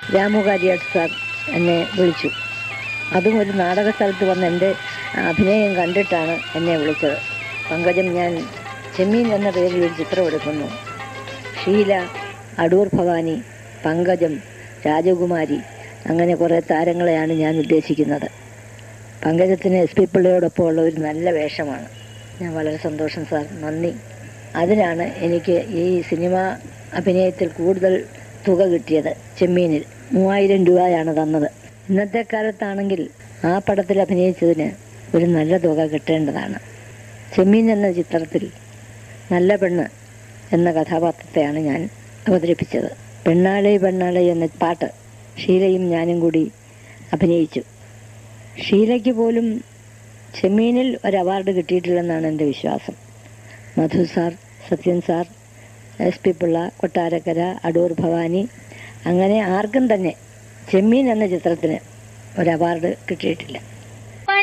Ramu Kariat sir എന്നെ വിളിച്ചു അതും ഒരു നാടക സ്ഥലത്ത് വന്ന് എൻ്റെ അഭിനയം കണ്ടിട്ടാണ് എന്നെ വിളിച്ചത് പങ്കജം ഞാൻ ചെമ്മീൻ എന്ന പേരിൽ ഒരു ചിത്രം എടുക്കുന്നു ഷീല അടൂർ ഭവാനി പങ്കജം രാജകുമാരി അങ്ങനെ കുറേ താരങ്ങളെയാണ് ഞാൻ ഉദ്ദേശിക്കുന്നത് പങ്കജത്തിന് എസ് പി പിള്ളയോടൊപ്പം ഉള്ള ഒരു നല്ല വേഷമാണ് ഞാൻ വളരെ സന്തോഷം സാർ നന്ദി അതിനാണ് എനിക്ക് ഈ സിനിമ അഭിനയത്തിൽ കൂടുതൽ തുക കിട്ടിയത് ചെമ്മീനിൽ മൂവായിരം രൂപയാണ് തന്നത് ഇന്നത്തെ കാലത്താണെങ്കിൽ ആ പടത്തിൽ അഭിനയിച്ചതിന് ഒരു നല്ല തുക കിട്ടേണ്ടതാണ് ചെമ്മീൻ എന്ന ചിത്രത്തിൽ നല്ല പെണ്ണ് എന്ന കഥാപാത്രത്തെയാണ് ഞാൻ അവതരിപ്പിച്ചത് പെണ്ണാളെ പെണ്ണാളെ എന്ന പാട്ട് ഷീലയും ഞാനും കൂടി അഭിനയിച്ചു ഷീലയ്ക്ക് പോലും ചെമ്മീനിൽ ഒരു അവാർഡ് കിട്ടിയിട്ടില്ലെന്നാണ് എൻ്റെ വിശ്വാസം Madhu sir Sathyan sir S P Pillai Kottarakkara Adoor Bhavani അങ്ങനെ ആർക്കും തന്നെ ചെമ്മീൻ എന്ന ചിത്രത്തിന് ഒരു അവാർഡ് കിട്ടിയിട്ടില്ല